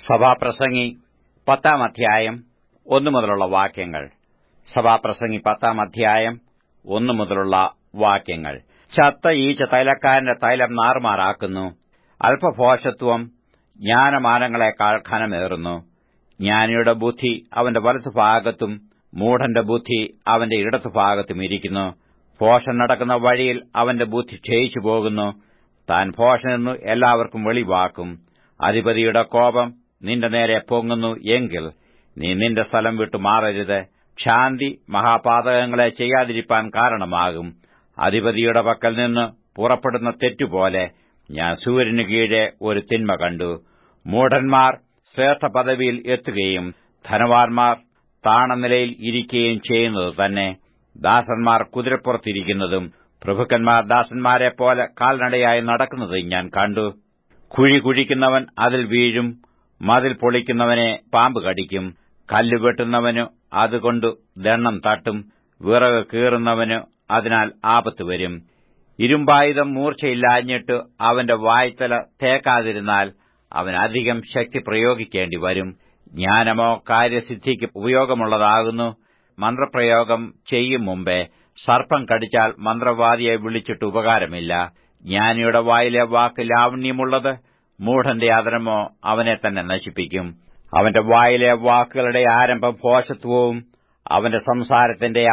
സഭാപ്രസംഗി പത്താം അധ്യായം ഒന്നു മുതലുള്ള വാക്യങ്ങൾ സഭാപ്രസംഗി പത്താം അധ്യായം ഒന്നു മുതലുള്ള വാക്യങ്ങൾ ചത്ത ഈച്ച തൈലക്കാരന്റെ തൈലം നാറുമാറാക്കുന്നു അല്പഭോഷത്വം ജ്ഞാനമാനങ്ങളെക്കാൾ ഘനമേറുന്നു ജ്ഞാനിയുടെ ബുദ്ധി അവന്റെ വലത്തുഭാഗത്തും മൂഢന്റെ ബുദ്ധി അവന്റെ ഇടത്തുഭാഗത്തും ഇരിക്കുന്നു ഭോഷൻ നടക്കുന്ന വഴിയിൽ അവന്റെ ബുദ്ധി ക്ഷയിച്ചു പോകുന്നു താൻ ഭോഷനെന്നു എല്ലാവർക്കും വെളിവാക്കും അധിപതിയുടെ കോപം നിന്റെ നേരെ പൊങ്ങുന്നു എങ്കിൽ നീ നിന്റെ സ്ഥലം വിട്ടു മാറരുത് ക്ഷാന്തി മഹാപാതകങ്ങളെ ചെയ്യാതിരിപ്പാൻ കാരണമാകും അധിപതിയുടെ പക്കൽ നിന്ന് പുറപ്പെടുന്ന തെറ്റുപോലെ ഞാൻ സൂര്യനു കീഴെ ഒരു തിന്മ കണ്ടു മൂഢന്മാർ ശ്രേഷ്ഠ പദവിയിൽ എത്തുകയും ധനവാന്മാർ താണനിലയിൽ ഇരിക്കുകയും ചെയ്യുന്നത് തന്നെ ദാസന്മാർ കുതിരപ്പുറത്തിരിക്കുന്നതും പ്രഭുക്കന്മാർ ദാസന്മാരെപ്പോലെ കാൽനടയായി നടക്കുന്നതും ഞാൻ കണ്ടു കുഴി കുഴിക്കുന്നവൻ അതിൽ വീഴും മതിൽ പൊളിക്കുന്നവനെ പാമ്പ് കടിക്കും കല്ല് വെട്ടുന്നവനു അതുകൊണ്ട് ദണ്ണം തട്ടും വിറക് കീറുന്നവനു അതിനാൽ ആപത്ത് വരും ഇരുമ്പായുധം മൂർച്ചയില്ലാഞ്ഞിട്ട് അവന്റെ വായ്ത്തല തേക്കാതിരുന്നാൽ അവൻ അധികം ശക്തി പ്രയോഗിക്കേണ്ടി വരും ജ്ഞാനമോ കാര്യസിദ്ധിക്ക് ഉപയോഗമുള്ളതാകുന്നു മന്ത്രപ്രയോഗം ചെയ്യും മുമ്പേ സർപ്പം കടിച്ചാൽ മന്ത്രവാദിയെ വിളിച്ചിട്ട് ഉപകാരമില്ല ജ്ഞാനിയുടെ വായിലെ വാക്ക് ലാവണ്യമുള്ളത് മൂഢന്റെ ആദരമോ അവനെ തന്നെ നശിപ്പിക്കും അവന്റെ വായിലെ വാക്കുകളുടെ ആരംഭം ഭോഷത്വവും അവന്റെ സംസാരത്തിന്റെ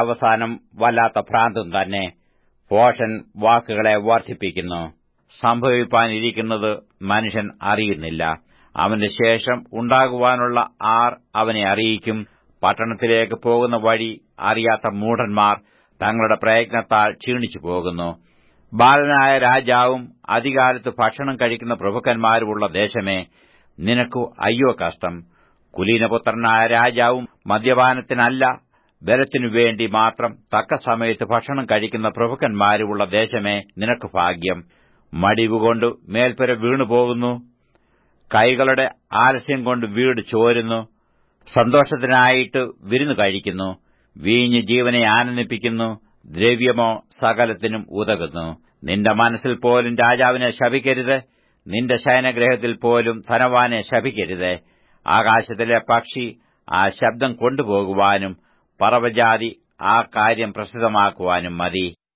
അവസാനം വല്ലാത്ത ഭ്രാന്തും തന്നെ ഭോഷൻ വാക്കുകളെ വർദ്ധിപ്പിക്കുന്നു സംഭവിപ്പാനിരിക്കുന്നത് മനുഷ്യൻ അറിയുന്നില്ല അവന്റെ ശേഷം ഉണ്ടാകുവാനുള്ള ആർ അവനെ അറിയിക്കും പട്ടണത്തിലേക്ക് പോകുന്ന വഴി അറിയാത്ത മൂഢന്മാർ തങ്ങളുടെ പ്രയത്നത്താൽ ക്ഷീണിച്ചു പോകുന്നു ബാലനായ രാജാവും അധികാലത്ത് ഭക്ഷണം കഴിക്കുന്ന പ്രഭുക്കന്മാരുമുള്ള ദേശമേ നിനക്കു അയ്യോ കഷ്ടം കുലീനപുത്രനായ രാജാവും മദ്യപാനത്തിനല്ല ബലത്തിനു വേണ്ടി മാത്രം തക്ക സമയത്ത് ഭക്ഷണം കഴിക്കുന്ന പ്രഭുക്കന്മാരുമുള്ള ദേശമേ നിനക്ക് ഭാഗ്യം മടിവുകൊണ്ട് മേൽപ്പുര വീണുപോകുന്നു കൈകളുടെ ആലസ്യം കൊണ്ട് വീട് ചോരുന്നു സന്തോഷത്തിനായിട്ട് വിരുന്നു കഴിക്കുന്നു വീഞ്ഞ് ജീവനെ ആനന്ദിപ്പിക്കുന്നു ദ്രവ്യമോ സകലത്തിനും ഉതകുന്നു നിന്റെ മനസ്സിൽ പോലും രാജാവിനെ ശപിക്കരുത് നിന്റെ ശയനഗ്രഹത്തിൽ പോലും ധനവാനെ ശപിക്കരുത് ആകാശത്തിലെ പക്ഷി ആ ശബ്ദം കൊണ്ടുപോകുവാനും പറവജാതി ആ കാര്യം പ്രസിദ്ധമാക്കുവാനും മതി